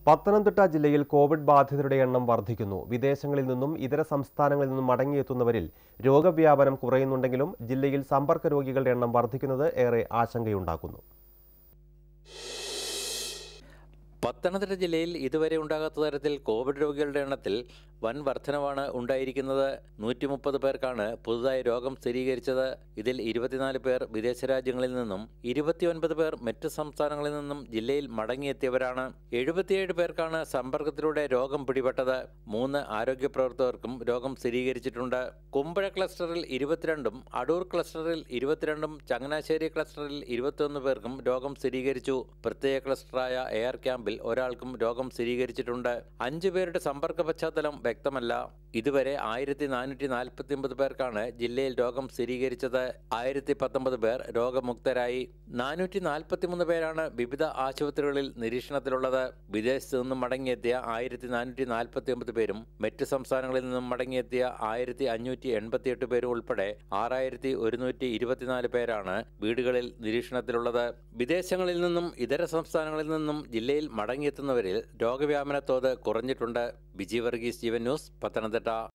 പത്തനംതിട്ട ജില്ലയിൽ കോവിഡ് ബാധിതരുടെ എണ്ണം വർദ്ധിക്കുന്നു വിദേശങ്ങളിൽ നിന്നും ഇതര സംസ്ഥാനങ്ങളിൽ നിന്നും മടങ്ങിയെത്തുന്നവരിൽ രോഗവ്യാപനം കുറയുന്നുണ്ടെങ്കിലും ജില്ലയിൽ സമ്പർക്ക രോഗികളുടെ എണ്ണം വർദ്ധിക്കുന്നത് ഏറെ ആശങ്കയുണ്ടാക്കുന്നു പത്തനംതിട്ട ജില്ലയിൽ ഇതുവരെ ഉണ്ടാകാത്ത തരത്തിൽ കോവിഡ് രോഗികളുടെ എണ്ണത്തിൽ വൻ വർധനവാണ് ഉണ്ടായിരിക്കുന്നത് നൂറ്റി മുപ്പത് പേർക്കാണ് പുതുതായി രോഗം സ്ഥിരീകരിച്ചത് ഇതിൽ ഇരുപത്തിനാല് പേർ വിദേശ രാജ്യങ്ങളിൽ നിന്നും ഇരുപത്തിയൊൻപത് പേർ മറ്റ് സംസ്ഥാനങ്ങളിൽ നിന്നും ജില്ലയിൽ മടങ്ങിയെത്തിയവരാണ് എഴുപത്തിയേഴ് പേർക്കാണ് സമ്പർക്കത്തിലൂടെ രോഗം പിടിപെട്ടത് മൂന്ന് ആരോഗ്യ പ്രവർത്തകർക്കും രോഗം സ്ഥിരീകരിച്ചിട്ടുണ്ട് കുമ്പഴ ക്ലസ്റ്ററിൽ ഇരുപത്തിരണ്ടും അടൂർ ക്ലസ്റ്ററിൽ ഇരുപത്തിരണ്ടും ചങ്ങനാശ്ശേരി ക്ലസ്റ്ററിൽ ഇരുപത്തിയൊന്ന് പേർക്കും രോഗം സ്ഥിരീകരിച്ചു പ്രത്യേക ക്ലസ്റ്ററായ എയർ ക്യാമ്പിൽ ഒരാൾക്കും രോഗം സ്ഥിരീകരിച്ചിട്ടുണ്ട് അഞ്ചു പേരുടെ സമ്പർക്ക പശ്ചാത്തലം വ്യക്തമല്ല ഇതുവരെ ആയിരത്തി നാനൂറ്റി നാൽപ്പത്തി ഒമ്പത് പേർക്കാണ് ജില്ലയിൽ രോഗം സ്ഥിരീകരിച്ചത് ആയിരത്തി പത്തൊമ്പത് പേർ രോഗമുക്തരായി നാനൂറ്റി നാൽപ്പത്തിമൂന്ന് പേരാണ് വിവിധ ആശുപത്രികളിൽ നിരീക്ഷണത്തിലുള്ളത് വിദേശത്ത് നിന്നും മടങ്ങിയെത്തിയ ആയിരത്തി നാനൂറ്റി നാൽപ്പത്തി ഒമ്പത് പേരും മറ്റ് സംസ്ഥാനങ്ങളിൽ നിന്നും മടങ്ങിയെത്തിയ ആയിരത്തി അഞ്ഞൂറ്റി എൺപത്തിയെട്ട് പേരും ഉൾപ്പെടെ ആറായിരത്തി ഒരുന്നൂറ്റി ഇരുപത്തിനാല് പേരാണ് വീടുകളിൽ നിരീക്ഷണത്തിലുള്ളത് വിദേശങ്ങളിൽ നിന്നും ഇതര സംസ്ഥാനങ്ങളിൽ നിന്നും ജില്ലയിൽ മടങ്ങിയെത്തുന്നവരിൽ രോഗവ്യാപന തോത് കുറഞ്ഞിട്ടുണ്ട് ബിജി വർഗീസ് ജീവൻ ന്യൂസ് പത്തനംതിട്ട